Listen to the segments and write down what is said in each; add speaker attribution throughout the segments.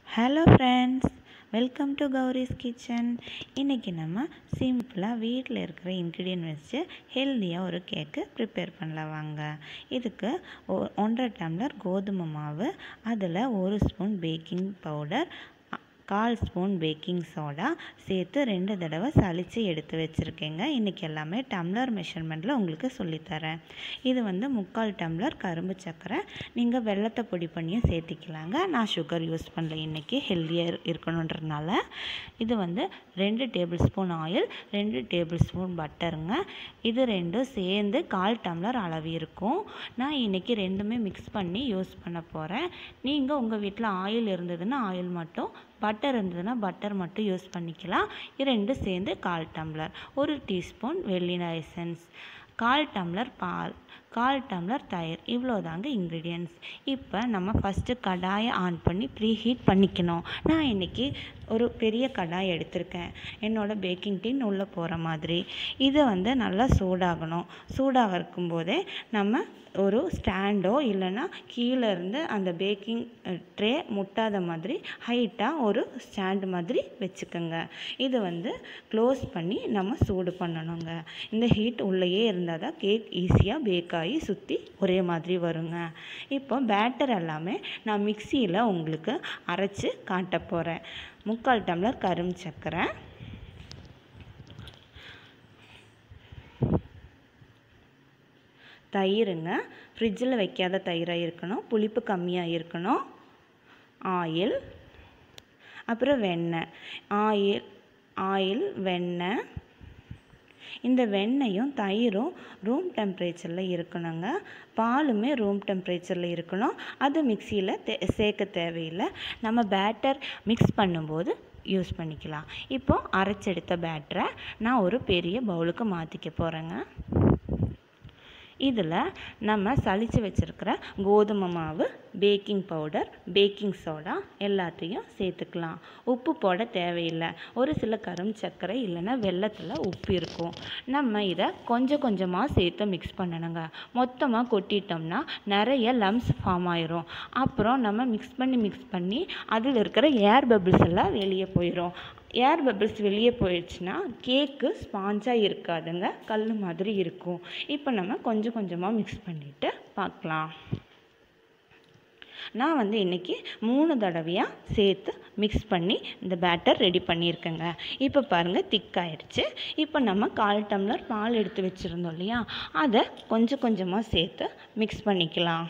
Speaker 1: hello friends welcome to Gowri's kitchen இன்றைக்கி நம்ம சிம்பிளாக வீட்டில் இருக்கிற இன்க்ரீடியன்ட் வச்சு ஹெல்த்தியாக ஒரு கேக்கு ப்ரிப்பேர் பண்ணலாம் வாங்க இதுக்கு ஒ- ஒன்றரை டம்ளர் கோதுமை மாவு அதில் ஒரு ஸ்பூன் பேக்கிங் பவுடர் கால் ஸ்பூன் பேக்கிங் சோடா சேர்த்து ரெண்டு தடவை சலித்து எடுத்து வச்சுருக்கேங்க இன்றைக்கி எல்லாமே டம்ளர் மெஷர்மெண்ட்டில் உங்களுக்கு சொல்லித்தரேன் இது வந்து முக்கால் டம்ளர் கரும்பு சர்க்கரை நீங்கள் வெள்ளத்தை பொடி பண்ணியும் சேர்த்திக்கலாங்க நான் சுகர் யூஸ் பண்ணல இன்றைக்கி ஹெல்த்தியாக இருக்கணுன்றதுனால இது வந்து ரெண்டு டேபிள் ஸ்பூன் ஆயில் ரெண்டு டேபிள் ஸ்பூன் பட்டருங்க இது ரெண்டும் சேர்ந்து கால் டம்ளர் அளவு இருக்கும் நான் இன்றைக்கி ரெண்டுமே மிக்ஸ் பண்ணி யூஸ் பண்ண போகிறேன் நீங்கள் உங்கள் வீட்டில் ஆயில் இருந்ததுன்னா ஆயில் மட்டும் பட்டர் இருந்ததுன்னா பட்டர் மட்டும் யூஸ் பண்ணிக்கலாம் இது ரெண்டும் சேர்ந்து கால் டம்ளர் ஒரு டீஸ்பூன் வெள்ளினா எசன்ஸ் கால் டம்ளர் பால் கால் டம்ளர் தயிர் இவ்வளோதாங்க இன்க்ரீடியன்ட்ஸ் இப்போ நம்ம ஃபஸ்ட்டு கடாயை ஆன் பண்ணி ப்ரீ ஹீட் பண்ணிக்கணும் நான் இன்றைக்கி ஒரு பெரிய கடாய் எடுத்திருக்கேன் என்னோடய பேக்கிங் டின் உள்ளே போகிற மாதிரி இது வந்து நல்லா சூடாகணும் சூடாக இருக்கும்போதே நம்ம ஒரு ஸ்டாண்டோ இல்லைன்னா கீழே இருந்து அந்த பேக்கிங் ட்ரே முட்டாத மாதிரி ஹைட்டாக ஒரு ஸ்டாண்டு மாதிரி வச்சுக்கோங்க இது வந்து க்ளோஸ் பண்ணி நம்ம சூடு பண்ணணுங்க இந்த ஹீட் உள்ளேயே இருந்தால் தான் கேக் ஈஸியாக பேக் ஆகி சுற்றி ஒரே மாதிரி வருங்க இப்போ பேட்டர் எல்லாமே நான் மிக்சியில் உங்களுக்கு அரைச்சி காட்ட போகிறேன் முக்கால் டம்ளர் கரும் சர்க்கரை தயிருங்க ஃப்ரிட்ஜில் வைக்காத தயிராக இருக்கணும் புளிப்பு கம்மியாக இருக்கணும் ஆயில் அப்புறம் வெண்ணெய் ஆயில் ஆயில் வெண்ணெய் இந்த வெண்ணெயும் தயிரும் ரூம் டெம்பரேச்சரில் இருக்கணுங்க பாலுமே ரூம் டெம்பரேச்சரில் இருக்கணும் அது மிக்சியில் தே சேர்க்க தேவையில்லை நம்ம பேட்டர் மிக்ஸ் பண்ணும்போது யூஸ் பண்ணிக்கலாம் இப்போ அரைச்செடுத்த பேட்டரை நான் ஒரு பெரிய பவுலுக்கு மாற்றிக்க போகிறேங்க இதில் நம்ம சலிச்சு வச்சுருக்கிற கோதுமை மாவு பேக்கிங் பவுடர் பேக்கிங் சோடா எல்லாத்தையும் சேர்த்துக்கலாம் உப்பு போட தேவையில்லை ஒரு சில கரும் சர்க்கரை இல்லைன்னா வெள்ளத்தில் உப்பு இருக்கும் நம்ம இதை கொஞ்சம் கொஞ்சமாக சேர்த்து மிக்ஸ் பண்ணணுங்க மொத்தமாக கொட்டிட்டோம்னா நிறைய லம்ஸ் ஃபார்ம் ஆயிரும் அப்புறம் நம்ம மிக்ஸ் பண்ணி மிக்ஸ் பண்ணி அதில் இருக்கிற ஏர் பபிள்ஸ் எல்லாம் வெளியே போயிடும் ஏர் பபிள்ஸ் வெளியே போயிடுச்சுன்னா கேக்கு ஸ்பாஞ்சாக இருக்காதுங்க கல் மாதிரி இருக்கும் இப்போ நம்ம கொஞ்சம் கொஞ்சமாக மிக்ஸ் பண்ணிவிட்டு பார்க்கலாம் நான் வந்து இன்றைக்கி மூணு தடவையாக சேர்த்து மிக்ஸ் பண்ணி இந்த பேட்டர் ரெடி பண்ணியிருக்கேங்க இப்போ பாருங்கள் திக்காயிடுச்சு இப்போ நம்ம கால் டம்ளர் பால் எடுத்து வச்சுருந்தோம் இல்லையா அதை கொஞ்சம் கொஞ்சமாக சேர்த்து மிக்ஸ் பண்ணிக்கலாம்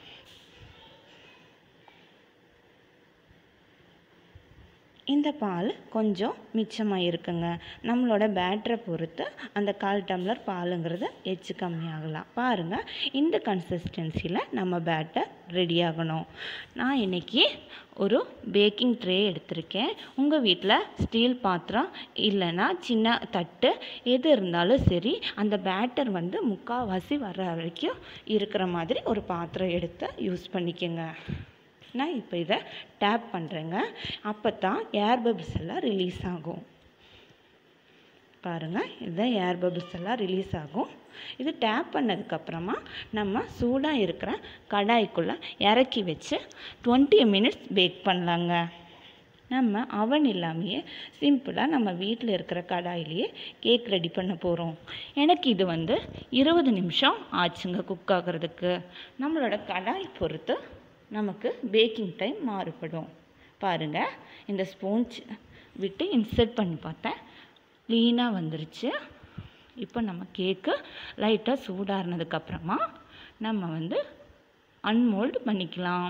Speaker 1: இந்த பால் கொஞ்சம் மிச்சமாக இருக்குங்க நம்மளோட பேட்டரை பொறுத்து அந்த கால் டம்ளர் பாலுங்கிறது எச்சு கம்மியாகலாம் பாருங்கள் இந்த கன்சிஸ்டன்சியில் நம்ம பேட்டர் ரெடி ஆகணும் நான் இன்றைக்கி ஒரு பேக்கிங் ட்ரே எடுத்திருக்கேன் உங்கள் வீட்டில் ஸ்டீல் பாத்திரம் இல்லைன்னா சின்ன தட்டு எது இருந்தாலும் சரி அந்த பேட்டர் வந்து முக்கால்வாசி வர்ற வரைக்கும் இருக்கிற மாதிரி ஒரு பாத்திரம் எடுத்து யூஸ் பண்ணிக்கோங்க நான் இப்போ இதை டேப் பண்ணுறேங்க அப்போ தான் ஏர் பபிள்ஸ் எல்லாம் ரிலீஸ் ஆகும் பாருங்கள் இதுதான் ஏர் பபிள்ஸ் எல்லாம் ரிலீஸ் ஆகும் இது டேப் பண்ணதுக்கப்புறமா நம்ம சூடாக இருக்கிற கடாய்க்குள்ளே இறக்கி வச்சு டுவெண்ட்டி மினிட்ஸ் பேக் பண்ணலாங்க நம்ம அவன் இல்லாமையே சிம்பிளாக நம்ம வீட்டில் இருக்கிற கடாயிலேயே கேக் ரெடி பண்ண போகிறோம் எனக்கு இது வந்து இருபது நிமிஷம் ஆச்சுங்க குக் ஆகிறதுக்கு நம்மளோட கடாய் பொறுத்து நமக்கு பேக்கிங் டைம் மாறுபடும் பாருங்கள் இந்த ஸ்பூன் விட்டு இன்சர்ட் பண்ணி பார்த்தேன் க்ளீனாக வந்துருச்சு இப்போ நம்ம கேக்கு லைட்டாக சூடாறினதுக்கப்புறமா நம்ம வந்து அன்மோல்டு பண்ணிக்கலாம்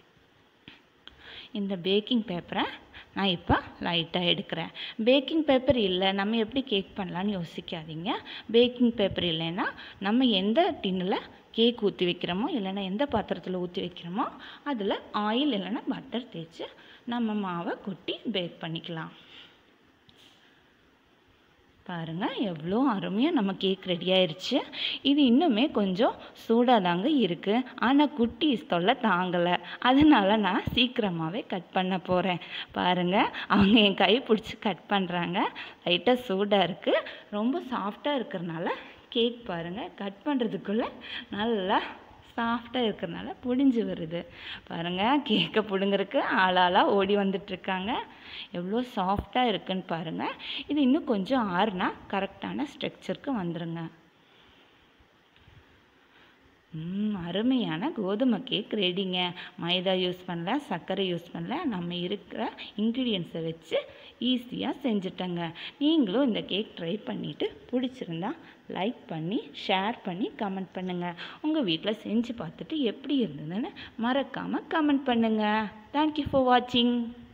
Speaker 1: இந்த பேக்கிங் பேப்பரை நான் இப்போ லைட்டாக எடுக்கிறேன் பேக்கிங் பேப்பர் இல்லை நம்ம எப்படி கேக் பண்ணலான்னு யோசிக்காதீங்க பேக்கிங் பேப்பர் இல்லைன்னா நம்ம எந்த டின்னில் கேக் ஊற்றி வைக்கிறோமோ இல்லைன்னா எந்த பாத்திரத்தில் ஊற்றி வைக்கிறோமோ அதில் ஆயில் இல்லைன்னா பட்டர் தேய்ச்சி நம்ம மாவை கொட்டி பேக் பண்ணிக்கலாம் பாருங்கள் எவ்வளோ அருமையாக நம்ம கேக் ரெடி ஆயிருச்சு இது இன்னுமே கொஞ்சம் சூடாக தாங்க இருக்குது ஆனால் குட்டீஸ் தொல்லை தாங்கலை அதனால நான் சீக்கிரமாகவே கட் பண்ண போகிறேன் பாருங்கள் அவங்க என் கை பிடிச்சி கட் பண்ணுறாங்க லைட்டாக சூடாக இருக்குது ரொம்ப சாஃப்டாக இருக்கிறனால கேக் பாருங்கள் கட் பண்ணுறதுக்குள்ளே நல்லா
Speaker 2: சாஃப்டாக இருக்கிறனால பொடிஞ்சு வருது பாருங்கள் கேக்கை பிடுங்கறக்கு ஆளாளாக ஓடி வந்துட்டுருக்காங்க எவ்வளோ சாஃப்டாக இருக்குன்னு பாருங்கள் இது இன்னும் கொஞ்சம் ஆறுனா கரெக்டான ஸ்ட்ரக்சருக்கு வந்துருங்க ம் அருமையான கோதுமை கேக் ரெடிங்க மைதா யூஸ் பண்ணல சர்க்கரை யூஸ் பண்ணல நம்ம இருக்கிற இன்க்ரீடியன்ஸை வச்சு ஈஸியாக செஞ்சுட்டேங்க நீங்களும் இந்த கேக் ட்ரை பண்ணிவிட்டு பிடிச்சிருந்தா லைக் பண்ணி ஷேர் பண்ணி கமெண்ட் பண்ணுங்கள் உங்கள் வீட்டில் செஞ்சு பார்த்துட்டு எப்படி இருந்ததுன்னு மறக்காமல் கமெண்ட் பண்ணுங்கள் தேங்க்யூ ஃபார் வாட்சிங்